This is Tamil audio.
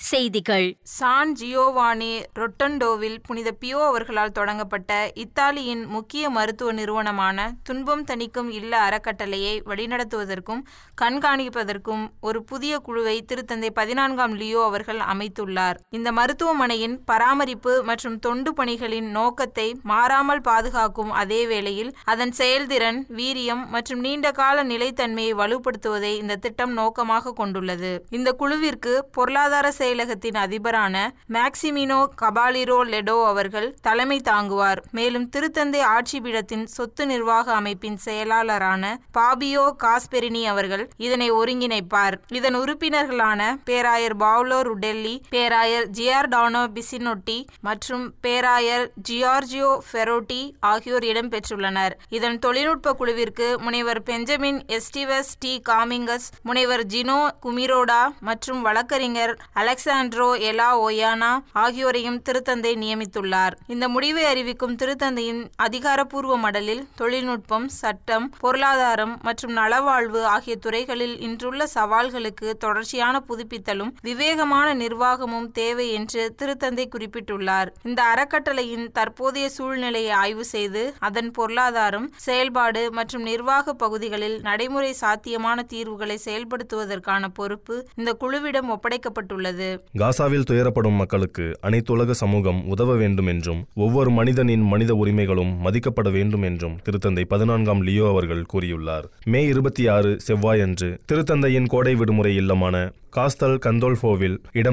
செய்திகள் சான் ஜியோவானி ரொட்டண்டோவில் புனித பியோ அவர்களால் தொடங்கப்பட்ட இத்தாலியின் முக்கிய மருத்துவ நிறுவனமான துன்பம் தணிக்கும் இல்ல அறக்கட்டளையை வழிநடத்துவதற்கும் கண்காணிப்பதற்கும் ஒரு புதிய குழுவை திருத்தந்தை பதினான்காம் லியோ அவர்கள் அமைத்துள்ளார் இந்த மருத்துவமனையின் பராமரிப்பு மற்றும் தொண்டு பணிகளின் நோக்கத்தை மாறாமல் பாதுகாக்கும் அதே வேளையில் அதன் செயல்திறன் வீரியம் மற்றும் நீண்ட கால நிலைத்தன்மையை வலுப்படுத்துவதை இந்த திட்டம் நோக்கமாக கொண்டுள்ளது இந்த குழுவிற்கு பொருளாதார செயலகத்தின் அதிபரான மேக்சிமினோ கபாலிரோ லெடோ அவர்கள் தலைமை தாங்குவார் மேலும் திருத்தந்தை ஆட்சி பீடத்தின் சொத்து நிர்வாக அமைப்பின் செயலாளரான பாபியோ காஸ்பெரினி அவர்கள் இதனை ஒருங்கிணைப்பார் இதன் உறுப்பினர்களான பேராயர் பாவ்லோ ருடெல்லி பேராயர் ஜியார்டானோ பிசினொட்டி மற்றும் பேராயர் ஜியார்ஜியோ ஃபெரோட்டி ஆகியோர் இடம்பெற்றுள்ளனர் இதன் தொழில்நுட்ப குழுவிற்கு முனைவர் பெஞ்சமின் எஸ்டிவஸ் டி காமிங்கஸ் முனைவர் ஜினோ குமிரோடா மற்றும் வழக்கறிஞர் அலெக்சாண்ட்ரோ எலா ஒயானா ஆகியோரையும் திருத்தந்தை நியமித்துள்ளார் இந்த முடிவை அறிவிக்கும் திருத்தந்தையின் அதிகாரப்பூர்வ மடலில் தொழில்நுட்பம் சட்டம் பொருளாதாரம் மற்றும் நலவாழ்வு ஆகிய துறைகளில் இன்றுள்ள சவால்களுக்கு தொடர்ச்சியான புதுப்பித்தலும் விவேகமான நிர்வாகமும் தேவை என்று திருத்தந்தை குறிப்பிட்டுள்ளார் இந்த அறக்கட்டளையின் தற்போதைய சூழ்நிலையை ஆய்வு செய்து அதன் பொருளாதாரம் செயல்பாடு மற்றும் நிர்வாக பகுதிகளில் நடைமுறை சாத்தியமான தீர்வுகளை செயல்படுத்துவதற்கான பொறுப்பு இந்த குழுவிடம் ஒப்படைக்கப்பட்டுள்ளது காசாவில் துயரப்படும் மக்களுக்கு அனைத்துலக சமூகம் உதவ வேண்டும் என்றும் ஒவ்வொரு மனிதனின் மனித உரிமைகளும் மதிக்கப்பட வேண்டும் என்றும் திருத்தந்தை பதினான்காம் லியோ அவர்கள் கூறியுள்ளார் மே இருபத்தி ஆறு செவ்வாயன்று திருத்தந்தையின் கோடை விடுமுறை இல்லமான காஸ்தல் கந்தோல்ஃபோவில் இடம்